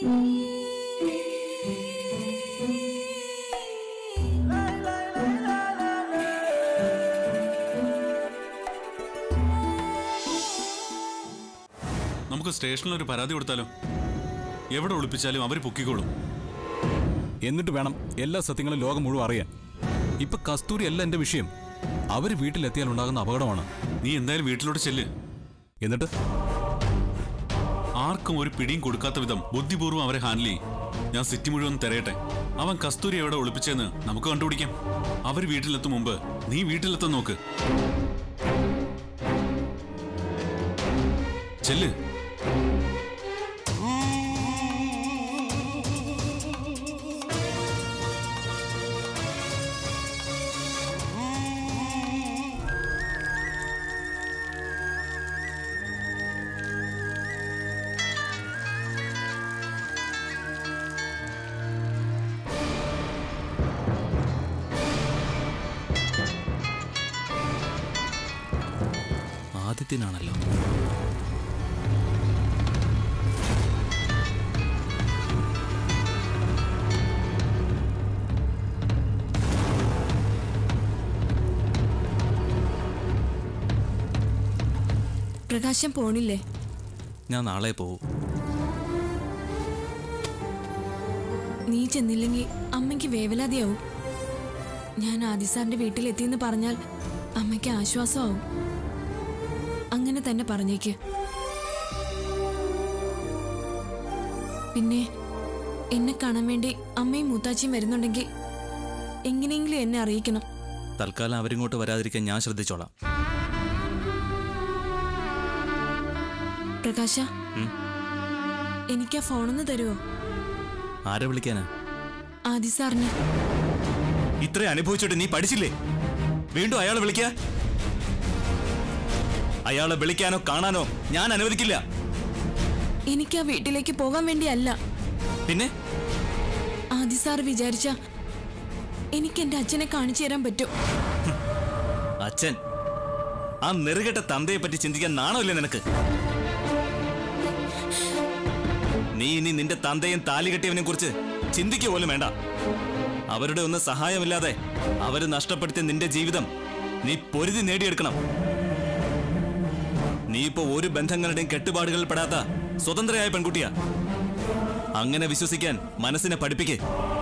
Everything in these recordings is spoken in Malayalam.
നമുക്ക് സ്റ്റേഷനിൽ ഒരു പരാതി കൊടുത്താലോ എവിടെ ഒളിപ്പിച്ചാലും അവർ പൊക്കിക്കോളും എന്നിട്ട് വേണം എല്ലാ സത്യങ്ങളും ലോകം മുഴുവൻ അറിയാൻ ഇപ്പൊ കസ്തൂരി അല്ല എന്റെ വിഷയം അവര് വീട്ടിലെത്തിയാൽ ഉണ്ടാകുന്ന അപകടമാണ് നീ എന്തായാലും വീട്ടിലോട്ട് ചെല്ല് എന്നിട്ട് ആർക്കും ഒരു പിടിയും കൊടുക്കാത്ത വിധം ബുദ്ധിപൂർവ്വം അവരെ ഹാൻഡിൽ ചെയ്യും ഞാൻ സിറ്റി മുഴുവൻ തിരയട്ടെ അവൻ കസ്തൂരി എവിടെ ഒളിപ്പിച്ചെന്ന് നമുക്ക് കണ്ടുപിടിക്കാം അവർ വീട്ടിലെത്തും മുമ്പ് നീ വീട്ടിലെത്താൻ നോക്ക് ചെല്ല് ആദ്യത്തിനാണല്ലോ പ്രകാശം പോണില്ലേ ഞാൻ നാളെ പോവും നീ ചെന്നില്ലെങ്കിൽ അമ്മയ്ക്ക് വേവലാതിയാവും ഞാൻ ആദിസാറിന്റെ വീട്ടിലെത്തിയെന്ന് പറഞ്ഞാൽ അമ്മയ്ക്ക് ആശ്വാസമാവും അങ്ങനെ തന്നെ പറഞ്ഞേക്ക് പിന്നെ എന്നെ കാണാൻ വേണ്ടി അമ്മയും മൂത്താച്ചിയും വരുന്നുണ്ടെങ്കിൽ എങ്ങനെയെങ്കിലും എന്നെ അറിയിക്കണം തൽക്കാലം അവരിങ്ങോട്ട് വരാതിരിക്കാൻ ഞാൻ ശ്രദ്ധിച്ചോളാം പ്രകാശ ഉം. എനിക്ക് ആ ഫോണൊന്ന് തരുമോ ആരെ വിളിക്കാനാ ആദിസാറിന് ഇത്ര അനുഭവിച്ചിട്ട് നീ പഠിച്ചില്ലേ വീണ്ടും അയാളെ വിളിക്ക അയാളെ വിളിക്കാനോ കാണാനോ ഞാൻ അനുവദിക്കില്ല എനിക്ക് ആ വീട്ടിലേക്ക് പോകാൻ വേണ്ടിയല്ല പിന്നെ ആദിസാർ വിചാരിച്ച എനിക്ക് എന്റെ അച്ഛനെ കാണിച്ചു തരാൻ പറ്റും അച്ഛൻ ആ നെറുകെട്ട തന്തയെ പറ്റി ചിന്തിക്കാൻ നാണമില്ലേ നിനക്ക് നീ ഇനി നിന്റെ തന്തയും താലി കെട്ടിയവനെ കുറിച്ച് ചിന്തിക്കുക പോലും വേണ്ട അവരുടെ ഒന്നും സഹായമില്ലാതെ അവര് നഷ്ടപ്പെടുത്തിയ നിന്റെ ജീവിതം നീ പൊരുതി നേടിയെടുക്കണം നീ ഇപ്പോ ഒരു ബന്ധങ്ങളുടെയും കെട്ടുപാടുകളിൽ പെടാത്ത സ്വതന്ത്രയായ പെൺകുട്ടിയാ അങ്ങനെ വിശ്വസിക്കാൻ മനസ്സിനെ പഠിപ്പിക്കേ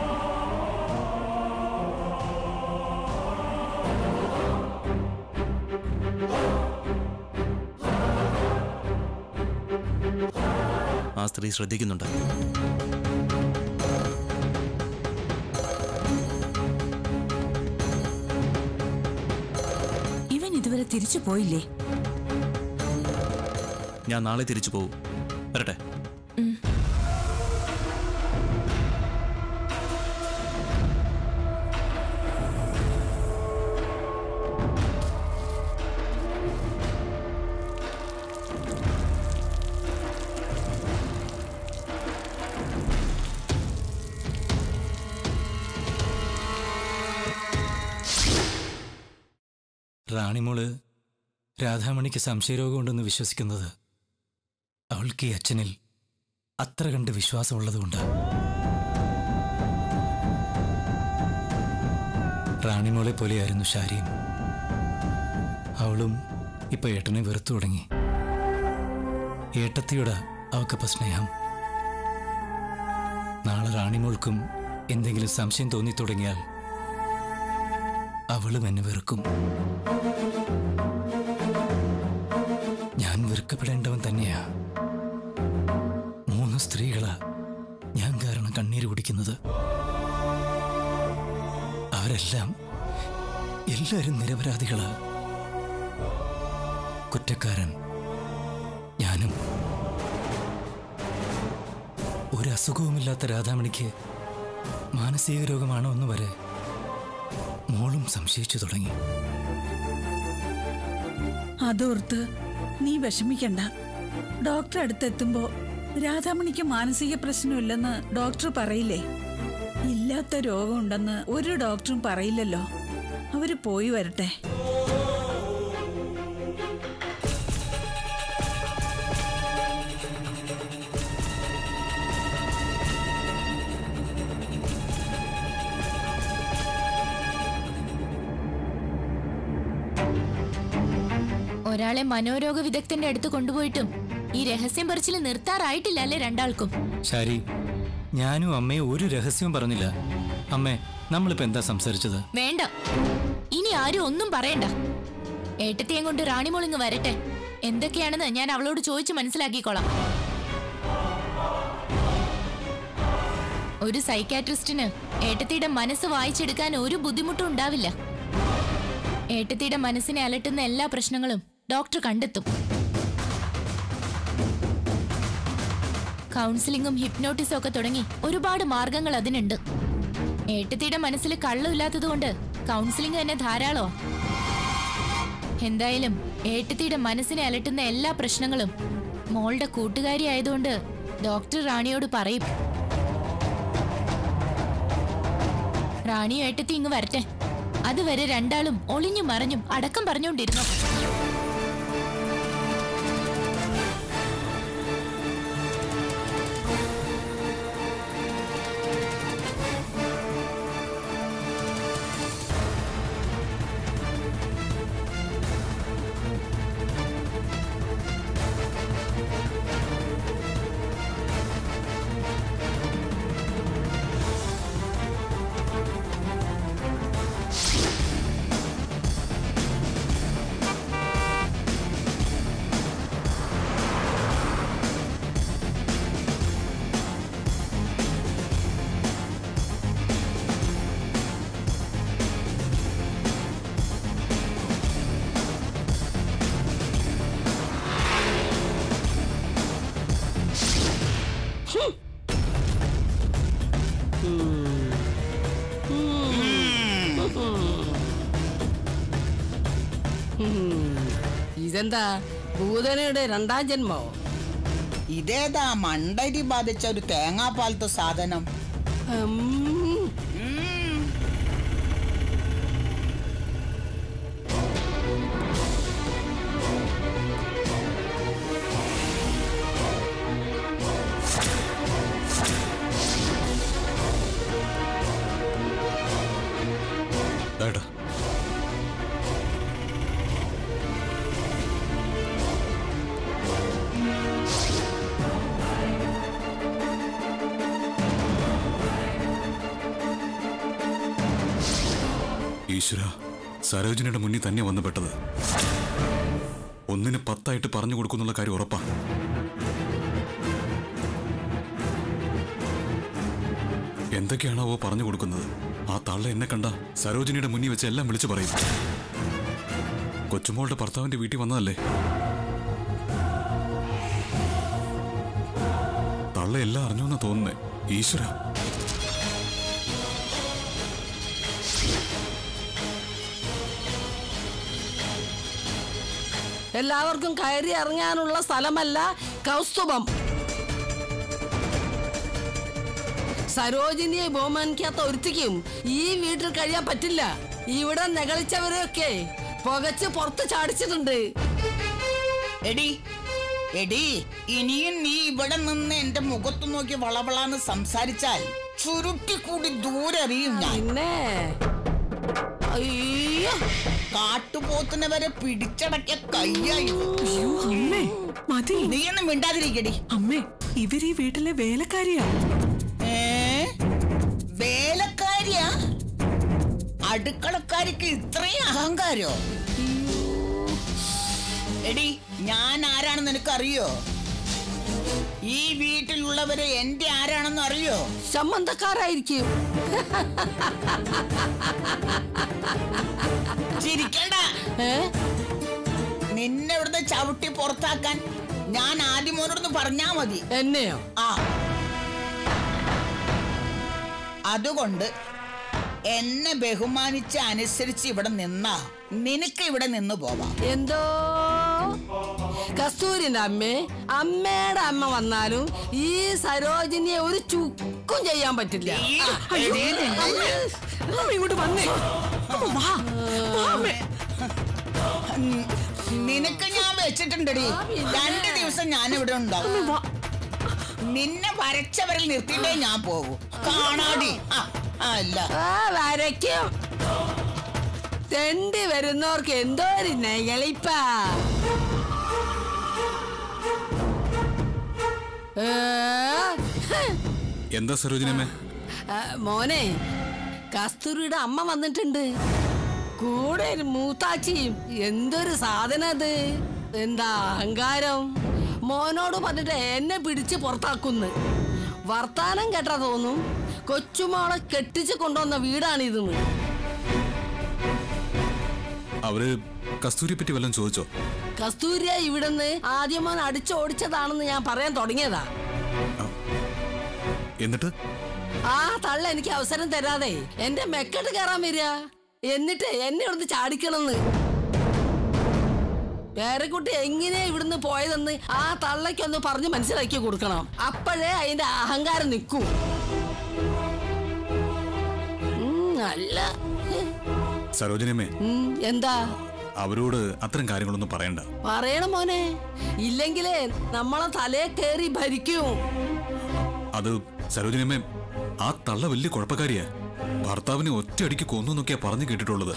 ആ സ്ത്രീ ശ്രദ്ധിക്കുന്നുണ്ട് ഇവൻ ഇതുവരെ തിരിച്ചു പോയില്ലേ ഞാൻ നാളെ തിരിച്ചു പോകും വരട്ടെ റാണിമോള് രാധാമണിക്ക് സംശയരോഗമുണ്ടെന്ന് വിശ്വസിക്കുന്നത് അവൾക്ക് ഈ അച്ഛനിൽ അത്ര കണ്ട് വിശ്വാസമുള്ളതുകൊണ്ട് റാണിമോളെ പോലെയായിരുന്നു ഷാരിയും അവളും ഇപ്പൊ ഏട്ടനെ വെറുത്തു തുടങ്ങി ഏട്ടത്തിയോട് അവൾക്കിപ്പോ സ്നേഹം നാളെ റാണിമോൾക്കും എന്തെങ്കിലും സംശയം തോന്നി തുടങ്ങിയാൽ അവളും എന്നെ വെറുക്കും ഞാൻ വെറുക്കപ്പെടേണ്ടവൻ തന്നെയാ മൂന്ന് സ്ത്രീകളാ ഞാൻ കാരണം കണ്ണീര് കുടിക്കുന്നത് അവരെല്ലാം എല്ലാവരും നിരപരാധികളാ കുറ്റക്കാരൻ ഞാനും ഒരു അസുഖവുമില്ലാത്ത രാധാമണിക്ക് മാനസിക രോഗമാണോ എന്ന് വരെ മോളും സംശയിച്ചു തുടങ്ങി അതോർത്ത് നീ വിഷമിക്കണ്ട ഡോക്ടർ അടുത്തെത്തുമ്പോ രാധാമണിക്ക് മാനസിക പ്രശ്നമില്ലെന്ന് ഡോക്ടർ പറയില്ലേ ഇല്ലാത്ത രോഗമുണ്ടെന്ന് ഒരു ഡോക്ടറും പറയില്ലല്ലോ അവര് പോയി വരട്ടെ ഒരാളെ മനോരോഗ വിദഗ്ധന്റെ അടുത്ത് കൊണ്ടുപോയിട്ടും ഈ രഹസ്യം പറിച്ചിൽ നിർത്താറായിട്ടില്ല അല്ലേ രണ്ടാൾക്കും ശാരി ഞാനും അമ്മയെ ഒരു രഹസ്യവും പറഞ്ഞില്ല അമ്മേ നമ്മളിപ്പോ എന്താ സംസാരിച്ചത് വേണ്ട ഇനി ആരും ഒന്നും പറയണ്ട ഏട്ടത്തെയും കൊണ്ട് റാണിമോളിങ് വരട്ടെ എന്തൊക്കെയാണെന്ന് ഞാൻ അവളോട് ചോദിച്ചു മനസ്സിലാക്കിക്കോളാം ഒരു സൈക്കാട്രിസ്റ്റിന് ഏട്ടത്തിയുടെ മനസ്സ് വായിച്ചെടുക്കാൻ ഒരു ബുദ്ധിമുട്ടും ഉണ്ടാവില്ല ഏട്ടത്തിയുടെ മനസ്സിനെ അലട്ടുന്ന എല്ലാ പ്രശ്നങ്ങളും ഡോക്ടർ കണ്ടെത്തും കൗൺസിലിങ്ങും ഹിപ്നോട്ടിസും ഒക്കെ തുടങ്ങി ഒരുപാട് മാർഗങ്ങൾ അതിനുണ്ട് ഏട്ടത്തിയുടെ മനസ്സിൽ കള്ളില്ലാത്തതുകൊണ്ട് കൗൺസിലിംഗ് തന്നെ ധാരാളമാ എന്തായാലും ഏട്ടത്തിയുടെ മനസ്സിനെ അലട്ടുന്ന എല്ലാ പ്രശ്നങ്ങളും മോളുടെ കൂട്ടുകാരി ആയതുകൊണ്ട് ഡോക്ടർ റാണിയോട് പറയും റാണിയും ഏട്ടത്തി ഇങ്ങ് വരട്ടെ അതുവരെ രണ്ടാളും ഒളിഞ്ഞും മറഞ്ഞും അടക്കം പറഞ്ഞുകൊണ്ടിരുന്നു ഇതെന്താ ഭൂതനയുടെ രണ്ടാം ജന്മോ ഇതേതാ മണ്ടരി ബാധിച്ച ഒരു തേങ്ങാപ്പാലത്തെ സാധനം ഉം. ഏട്ടാ ഈശ്വര സരോജിനിയുടെ മുന്നിൽ തന്നെ വന്നു പെട്ടത് ഒന്നിന് പത്തായിട്ട് പറഞ്ഞു കൊടുക്കുന്നുള്ള കാര്യം ഉറപ്പാ എന്തൊക്കെയാണാവോ പറഞ്ഞു കൊടുക്കുന്നത് ആ തള്ള എന്നെ കണ്ട സരോജിനിയുടെ മുന്നിൽ വെച്ച് എല്ലാം വിളിച്ചു പറയും കൊച്ചുമോളുടെ ഭർത്താവിന്റെ വീട്ടിൽ വന്നതല്ലേ തള്ള എല്ലാം അറിഞ്ഞു എന്നാ തോന്നുന്നേ ഈശ്വര എല്ലാവർക്കും കയറി ഇറങ്ങാനുള്ള സ്ഥലമല്ല കൗസ്തുഭം സരോജിനിയെ ബഹുമാനിക്കാത്ത ഒരുത്തിക്കും ഈ വീട്ടിൽ കഴിയാൻ പറ്റില്ല ഇവിടെ നെകളിച്ചവരെയൊക്കെ പുകച്ച് പുറത്ത് ചാടിച്ചിട്ടുണ്ട് എടി എടി ഇനിയും നീ ഇവിടെ നിന്ന് എന്റെ മുഖത്ത് നോക്കി വളവളാന്ന് സംസാരിച്ചാൽ ചുരുട്ടി കൂടി ദൂരറിയും ഞാൻ പിന്നെ അയ്യോ കാട്ടുപോത്തിനെ വരെ പിടിച്ചടക്കിയ കയ്യായി അയ്യോ അമ്മേ മതി നീ ഒന്നും മിണ്ടാതിരിക്കടി അമ്മേ ഇവരീ വീട്ടിലെ വേലക്കാരിയാ ഏ വേലക്കാരിയാ അടുക്കളക്കാരിക്ക് ഇത്രയും അഹങ്കാരോ എടി ഞാൻ ആരാണെന്ന് നിനക്കറിയോ ഈ വീട്ടിലുള്ളവരെ എന്റെ ആരാണെന്ന് അറിയോ സംബന്ധക്കാരായിരിക്കും ചിരിക്കണ്ട ഏ നിന്നെ ഇവിടുന്ന് ചവിട്ടി പുറത്താക്കാൻ ഞാൻ ആദ്യം മോനോടൊന്ന് പറഞ്ഞാ മതി എന്നെയോ ആ അതുകൊണ്ട് എന്നെ ബഹുമാനിച്ച് അനുസരിച്ച് ഇവിടെ നിന്നാ നിനക്ക് ഇവിടെ നിന്ന് പോവാം എന്തോ കസ്തൂരിന്റെ അമ്മേ അമ്മയുടെ അമ്മ വന്നാലും ഈ സരോജിനിയെ ഒരു ചുക്കും ചെയ്യാൻ പറ്റില്ല ഈ ആ, എടീ, അമ്മ ഇങ്ങോട്ട് വന്നേ അമ്മ, വാ വാ അമ്മേ നിനക്ക് ഞാൻ വെച്ചിട്ടുണ്ടടി രണ്ട് ദിവസം ഞാൻ ഇവിടെ ഉണ്ടാവും വാ നിന്നെ വരച്ചവരിൽ നിർത്തിയിട്ടേ ഞാൻ പോകൂ കാണാടി ആ, അല്ല ആ, വരയ്ക്കും തെണ്ടി വരുന്നവർക്ക് എന്തോ ഒരു നെകളിപ്പാ ഏ, എന്താ സരോജിനമ്മേ ആ, മോനെ കസ്തൂരിയുടെ അമ്മ വന്നിട്ടുണ്ട് കൂടെ ഒരു മൂത്താച്ചിയും എന്തൊരു സാധനം അത് എന്താ അഹങ്കാരം മോനോട് പറഞ്ഞിട്ട് എന്നെ പിടിച്ച് പുറത്താക്കുന്നു വർത്താനം കേട്ടാ തോന്നും കൊച്ചുമോളെ കെട്ടിച്ച് കൊണ്ടുവന്ന വീടാണിതെന്ന് അവര് കസ്തൂരിയെ പറ്റി വല്ലതും ചോദിച്ചോ കസ്തൂരിയ ഇവിടുന്ന് ആദ്യം മോൻ അടിച്ചോടിച്ചതാണെന്ന് ഞാൻ പറയാൻ തുടങ്ങിയതാ എന്നിട്ട് ആ തള്ള എനിക്ക് അവസരം തരാതെ എന്റെ മെക്കെട്ട് കയറാൻ വരിക എന്നിട്ട് എന്നെ ഇവിടുന്ന് ചാടിക്കണമെന്ന് പേരക്കുട്ടി എങ്ങനെയാ ഇവിടുന്ന് പോയതെന്ന് ആ തള്ളയ്ക്കൊന്ന് പറഞ്ഞ് മനസ്സിലാക്കി കൊടുക്കണം അപ്പോഴേ അതിന്റെ അഹങ്കാരം നിൽക്കൂ ഉം, അല്ല സരോജിനമ്മേ ഉം, എന്താ അവരോട് അത്തരം കാര്യങ്ങളൊന്നും പറയണ്ട പറയണം മോനെ ഇല്ലെങ്കിലേ നമ്മളെ തലയെ കയറി ഭരിക്കും അത് സരോജിനമ്മേ ആ തള്ള വലിയ കുഴപ്പക്കാരിയാ ഭർത്താവിനെ ഒറ്റയടിക്ക് കൊന്നു എന്നൊക്കെയാ പറഞ്ഞു കേട്ടിട്ടുള്ളത്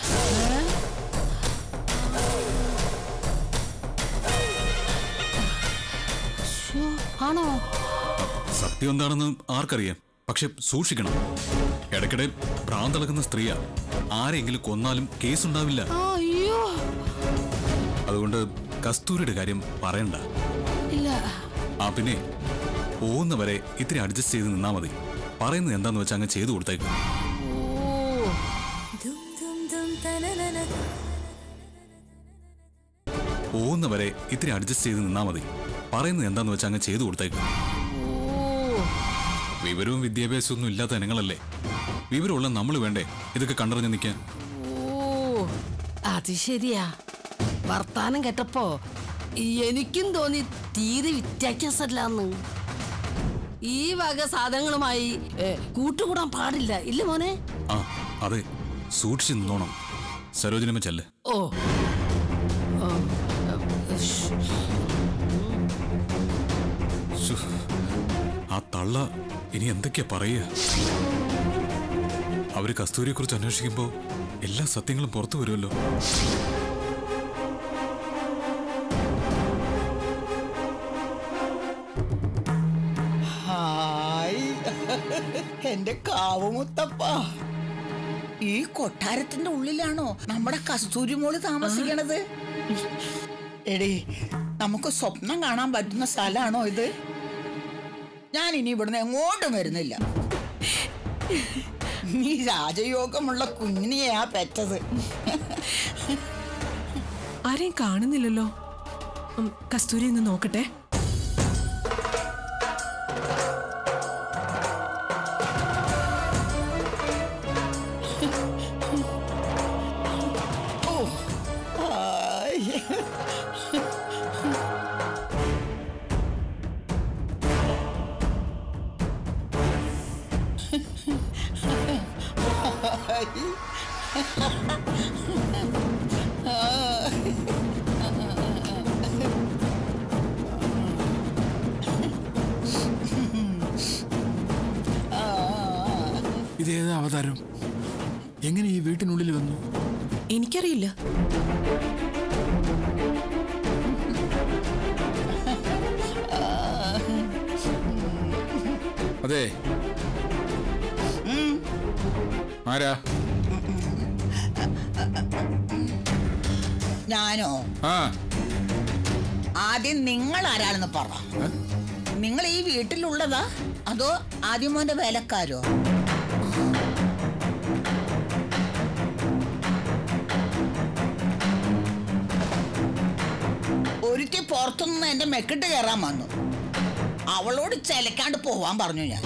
ശ്ശോ, ആണോ സത്യം എന്താണെന്ന് ആർക്കറിയാം പക്ഷെ സൂക്ഷിക്കണം ഇടയ്ക്കിടെ ഭ്രാന്തളകുന്ന സ്ത്രീയാ ആരെങ്കിലും കൊന്നാലും കേസുണ്ടാവില്ല ആ, അയ്യോ അതുകൊണ്ട് കസ്തൂരിയുടെ കാര്യം പറയണ്ട ഇല്ല ആ പിന്നെ പോകുന്നവരെ ഇത്തിരി അഡ്ജസ്റ്റ് ചെയ്ത് നിന്നാ മതി പറയുന്നത് എന്താന്ന് വെച്ചാൽ അങ്ങ് ചെയ്തു കൊടുത്തേക്കും ഓ പോകുന്നവരെ ഇത്തിരി അഡ്ജസ്റ്റ് ചെയ്ത് നിന്നാ മതി പറയുന്നത് എന്താന്ന് വെച്ചാൽ അങ്ങ് ചെയ്തു കൊടുത്തേക്കും ഓ വിവരവും വിദ്യാഭ്യാസവും ഒന്നും ഇല്ലാത്ത ഇനങ്ങളല്ലേ വിവരമുള്ള നമ്മൾ വേണ്ടേ ഇതൊക്കെ കണ്ടറിഞ്ഞ് നിൽക്കാൻ ഓ അത് ശരിയാ വർത്താനം കേട്ടപ്പോ എനിക്കും തോന്നി തീരെ വ്യത്യാസമല്ലാന്ന് ഈ വക സാധനങ്ങളുമായി ഏ, കൂട്ടുകൂടാൻ പാടില്ല ഇല്ല മോനെ ആ അതെ സൂക്ഷിച്ച് നിന്നോണം സരോജനമ്മ ചെല്ല് ഓ ഓ, ശ്ശ്. ശ്ശോ, ആ തള്ള ഇനി എന്തൊക്കെയാ പറയുക അവര് കസ്തൂരിയെ കുറിച്ച് അന്വേഷിക്കുമ്പോ എല്ലാ സത്യങ്ങളും പുറത്തു വരുമല്ലോ ഹായ് എന്റെ കാവുമുത്തപ്പ ഈ കൊട്ടാരത്തിന്റെ ഉള്ളിലാണോ നമ്മുടെ കസ്തൂരി മോള് താമസിക്കണത് എടി നമുക്ക് സ്വപ്നം കാണാൻ പറ്റുന്ന സ്ഥലമാണോ ഇത് ഞാൻ ഇനി ഇവിടുന്ന് എങ്ങോട്ടും വരുന്നില്ല നീ രാജയോഗമുള്ള കുഞ്ഞിനെയാ പെറ്റത് ആരെയും കാണുന്നില്ലല്ലോ ഉം, കസ്തൂരി ഒന്ന് നോക്കട്ടെ ഹായ് ഇതേത് അവതാരം എങ്ങനെ ഈ വീട്ടിനുള്ളിൽ വന്നു എനിക്കറിയില്ല അതെ ആരാ ഞാനോ ആ ആദ്യം നിങ്ങൾ ആരാണെന്ന് പറ നിങ്ങൾ ഈ വീട്ടിലുള്ളതാ അതോ ആദ്യമോന്റെ വേലക്കാരോ ഒരുത്തി പുറത്തുനിന്ന് എന്റെ മെക്കിട്ട് കയറാൻ വന്നു അവളോട് ചെലക്കാണ്ട് പോവാൻ പറഞ്ഞു ഞാൻ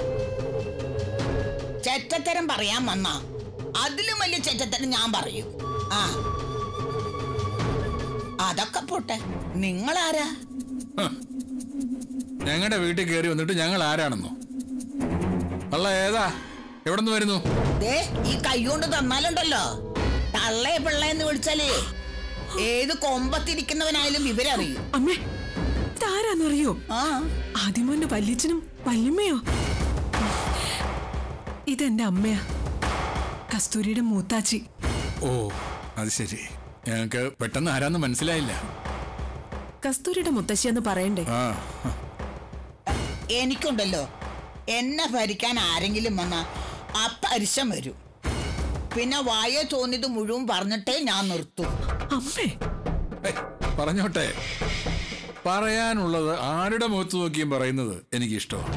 ചെറ്റത്തരം പറയാൻ വന്ന അതിലും വലിയ ചെറ്റത്തരം ഞാൻ പറയും ആ അതൊക്കെ പോട്ടെ നിങ്ങളാരാ ഞങ്ങളുടെ വീട്ടിൽ കയറി വന്നിട്ട് ഞങ്ങൾ ആരാണെന്നോ അല്ല ഏതാ എവിടെ നിന്ന് വരുന്നു ദേ ഈ കൈകൊണ്ട് തന്നാലുണ്ടല്ലോ തള്ളയെ പിള്ള എന്ന് വിളിച്ചാലേ ഏത് കൊമ്പത്തിരിക്കുന്നവനായാലും വിവരറിയും അമ്മേ ഇതാരാന്നറിയോ ആ ആദ്യമോന്റെ വല്യച്ഛനും വല്യമ്മയോ ഇതെന്റെ അമ്മയാ കസ്തൂരിയുടെ മൂത്താച്ചി ഓ അത് ശരി ഞങ്ങൾക്ക് പെട്ടെന്ന് ആരാന്ന് മനസ്സിലായില്ല കസ്തൂരിയുടെ മുത്തശ്ശിയെന്ന് പറയണ്ടേ ആ എനിക്കുണ്ടല്ലോ എന്നെ ഭരിക്കാൻ ആരെങ്കിലും വന്ന അപ്പരിശം വരും പിന്നെ വായ തോന്നിയത് മുഴുവൻ പറഞ്ഞിട്ടേ ഞാൻ നിർത്തൂ അമ്മേ ഏയ്, പറഞ്ഞോട്ടെ പറയാനുള്ളത് ആരുടെ മുഖത്ത് നോക്കിയും പറയുന്നത് എനിക്കിഷ്ടമാണ്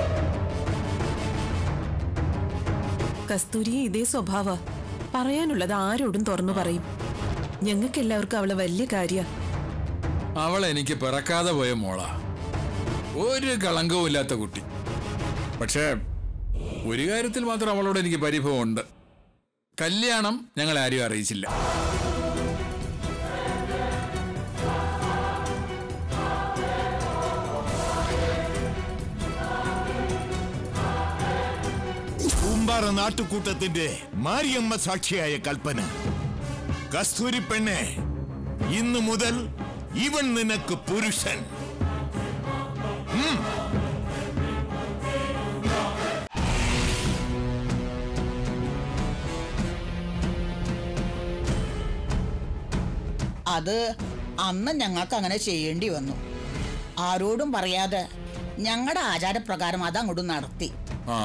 കസ്തൂരിയെ ഇതേ സ്വഭാവ പറയാനുള്ളത് ആരോടും തുറന്നു പറയും ഞങ്ങൾക്ക് എല്ലാവർക്കും അവളെ വലിയ കാര്യ അവൾ എനിക്ക് പിറക്കാതെ പോയ മോളാ ഒരു കളങ്കവും ഇല്ലാത്ത കുട്ടി പക്ഷേ ഒരു കാര്യത്തിൽ മാത്രം അവളോട് എനിക്ക് പരിഭവമുണ്ട് കല്യാണം ഞങ്ങൾ ആരും അറിയിച്ചില്ല കൂമ്പാറ നാട്ടുകൂട്ടത്തിന്റെ മാരിയമ്മ സാക്ഷിയായ കൽപ്പന കസ്തൂരി പെണ്ണെ ഇന്നു മുതൽ ഇവൻ നിനക്ക് പുരുഷൻ ഉം. അത് അന്ന് ഞങ്ങൾക്ക് അങ്ങനെ ചെയ്യേണ്ടി വന്നു ആരോടും പറയാതെ ഞങ്ങളുടെ ആചാരപ്രകാരം അത് അങ്ങോട്ട് നടത്തി ആ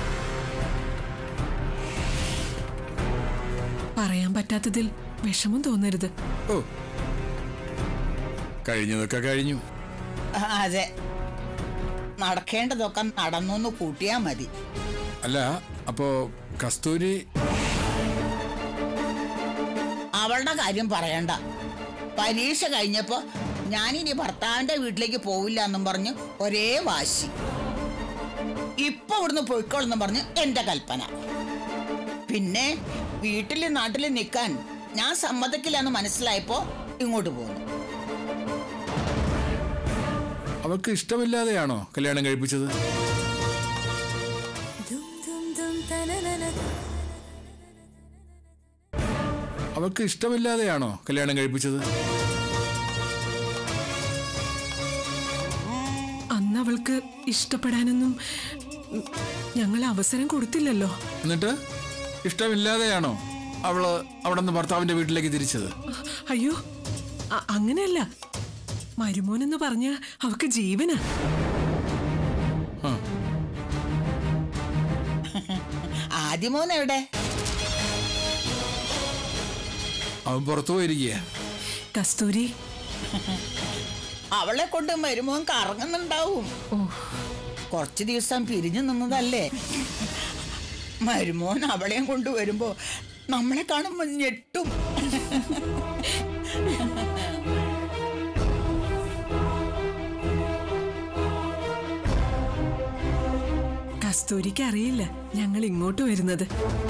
പറയാൻ പറ്റാത്തതിൽ വിഷമം തോന്നരുത് ഓ കഴിഞ്ഞതൊക്കെ കഴിഞ്ഞു അതെ നടക്കേണ്ടതൊക്കെ നടന്നു കൂട്ടിയാ മതി അല്ല അപ്പോ കസ്തൂരി അവളുടെ കാര്യം പറയണ്ട പരീക്ഷ കഴിഞ്ഞപ്പോ ഞാനിനി ഭർത്താവിന്റെ വീട്ടിലേക്ക് പോവില്ല എന്നും പറഞ്ഞ് ഒരേ വാശി ഇപ്പൊ ഇവിടുന്ന് പോയിക്കോളെന്നും പറഞ്ഞ് എന്റെ കൽപ്പന പിന്നെ വീട്ടില് നാട്ടില് നിൽക്കാൻ ഞാൻ സമ്മതിക്കില്ല എന്ന് മനസ്സിലായപ്പോ ഇങ്ങോട്ട് പോന്നു അവൾക്ക് ഇഷ്ടമില്ലാതെയാണോ കല്യാണം കഴിപ്പിച്ചത് അവൾക്ക് ഇഷ്ടമില്ലാതെയാണോ കല്യാണം കഴിപ്പിച്ചത് അന്ന് അവൾക്ക് ഇഷ്ടപ്പെടാനൊന്നും ഉം, ഞങ്ങൾ അവസരം കൊടുത്തില്ലല്ലോ എന്നിട്ട് ഇഷ്ടമില്ലാതെയാണോ അവള് അവിടെ നിന്ന് ഭർത്താവിന്റെ വീട്ടിലേക്ക് തിരിച്ചത് അയ്യോ അ- അങ്ങനെയല്ല മരുമോനെന്ന് പറഞ്ഞ അവക്ക് ജീവനാ ആദ്യമോൻ എവിടെ അവൻ പുറത്തു പോയിരിക്കുക കസ്തൂരി അവളെ കൊണ്ട് മരുമോൻ കറങ്ങുന്നുണ്ടാവും കുറച്ച് ദിവസം പിരിഞ്ഞു നിന്നതല്ലേ മരുമോൻ അവളെയും കൊണ്ട് വരുമ്പോ നമ്മളെ കാണുമ്പോ ഞെട്ടും കസ്തൂരിക്ക് അറിയില്ല ഞങ്ങൾ ഇങ്ങോട്ട് വരുന്നത്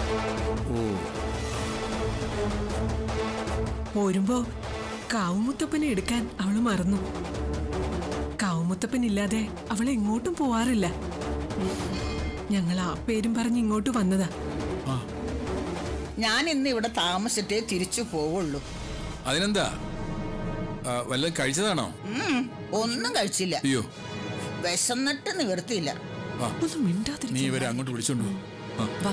പോരുമ്പോ കാവുമുത്തപ്പനെ എടുക്കാൻ അവള് മറന്നു കാവുമുത്തപ്പൻ ഇല്ലാതെ അവൾ എങ്ങോട്ടും പോവാറില്ല ഞങ്ങൾ ആ പേരും പറഞ്ഞ് ഇങ്ങോട്ട് വന്നതാ ഞാൻ ഇന്ന് ഇവിടെ താമസിച്ചിട്ടേ തിരിച്ചു പോവുള്ളൂ അതിനെന്താ ആ, വല്ലതും കഴിച്ചതാണോ ഉം, ഒന്നും കഴിച്ചില്ല അയ്യോ വിശന്നിട്ട് നിവർത്തിയില്ല ആ, ഒന്നും മിണ്ടാതിരിക്ക നീ ഇവരെ അങ്ങോട്ട് വിളിച്ചോണ്ട് പോ. ആ, വാ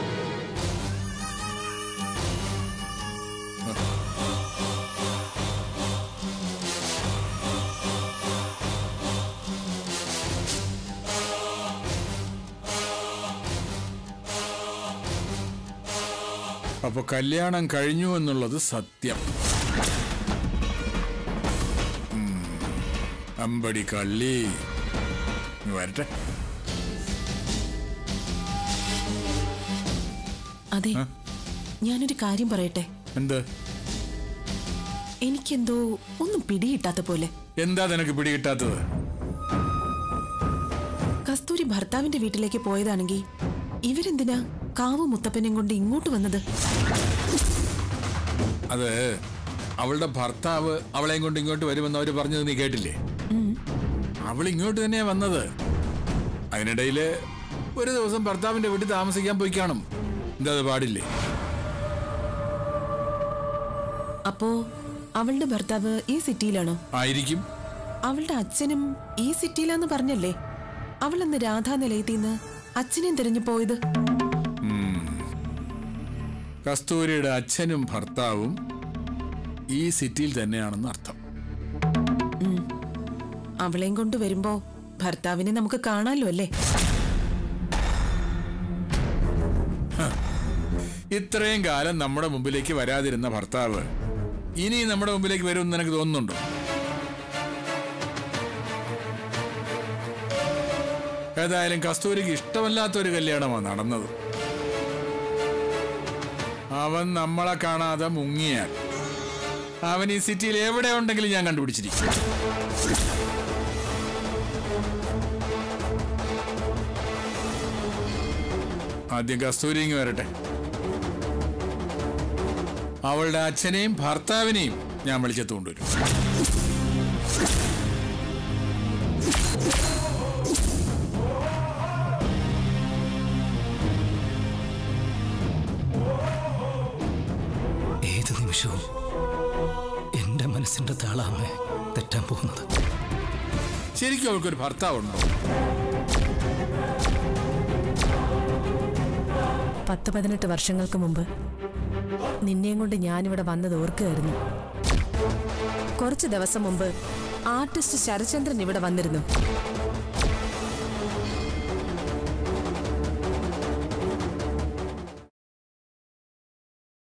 അപ്പൊ കല്യാണം കഴിഞ്ഞു എന്നുള്ളത് സത്യം ഉം, അമ്പടി കള്ളി ഇങ്ങ് വരട്ടെ അതെ ഞാനൊരു കാര്യം പറയട്ടെ എന്ത് എനിക്കെന്തോ ഒന്നും പിടികിട്ടാത്ത പോലെ എന്താ നിനക്ക് പിടികിട്ടാത്തത് കസ്തൂരി ഭർത്താവിന്റെ വീട്ടിലേക്ക് പോയതാണെങ്കിൽ ഇവരെന്തിനാ കാവ് മുത്തപ്പനെയും കൊണ്ട് ഇങ്ങോട്ട് വന്നത് അത് അവളുടെ ഭർത്താവ് അവളെയും കൊണ്ട് ഇങ്ങോട്ട് വരുമെന്ന് അവര് പറഞ്ഞത് നീ കേട്ടില്ലേ അവൾ ഇങ്ങോട്ട് തന്നെയാ വന്നത് അതിനിടയില് ഒരു ദിവസം ഭർത്താവിന്റെ വീട്ടിൽ താമസിക്കാൻ പോയി കാണും എന്താ അത് പാടില്ലേ അപ്പോ അവളുടെ ഭർത്താവ് ഈ സിറ്റിയിലാണോ ആയിരിക്കും അവളുടെ അച്ഛനും ഈ സിറ്റിയിലാന്ന് പറഞ്ഞല്ലേ അവൾ അന്ന് രാധാ നിലയത്തിൽ നിന്ന് അച്ഛനെയും തിരഞ്ഞു പോയത് കസ്തൂരിയുടെ അച്ഛനും ഭർത്താവും ഈ സിറ്റിയിൽ തന്നെയാണെന്ന് അർത്ഥം അവളെയും കൊണ്ട് വരുമ്പോ ഭർത്താവിനെ നമുക്ക് കാണാലോ അല്ലേ ഇത്രയും കാലം നമ്മുടെ മുമ്പിലേക്ക് വരാതിരുന്ന ഭർത്താവ് ഇനി നമ്മുടെ മുമ്പിലേക്ക് വരുമെന്ന് നിനക്ക് തോന്നുന്നുണ്ടോ ഏതായാലും കസ്തൂരിക്ക് ഇഷ്ടമല്ലാത്ത ഒരു കല്യാണമാണ് നടന്നത് അവൻ നമ്മളെ കാണാതെ മുങ്ങിയാൽ അവൻ ഈ സിറ്റിയിൽ എവിടെ ഉണ്ടെങ്കിലും ഞാൻ കണ്ടുപിടിച്ചിരിക്കും ആദ്യം കസ്തൂരി ഇങ്ങ് വരട്ടെ അവളുടെ അച്ഛനെയും ഭർത്താവിനെയും ഞാൻ വിളിച്ചെത്ത് കൊണ്ടുവരും ഏത് നിമിഷവും എന്റെ മനസ്സിന്റെ താളാമേ തെറ്റാൻ പോകുന്നത് ശരിക്കും അവൾക്കൊരു ഭർത്താവുണ്ടോ പത്ത് പതിനെട്ട് വർഷങ്ങൾക്ക് മുമ്പ് നിന്നെയും കൊണ്ട് ഞാനിവിടെ വന്നത് ഓർക്കുകയായിരുന്നു കുറച്ച് ദിവസം മുമ്പ് ആർട്ടിസ്റ്റ് ശരചന്ദ്രൻ ഇവിടെ വന്നിരുന്നു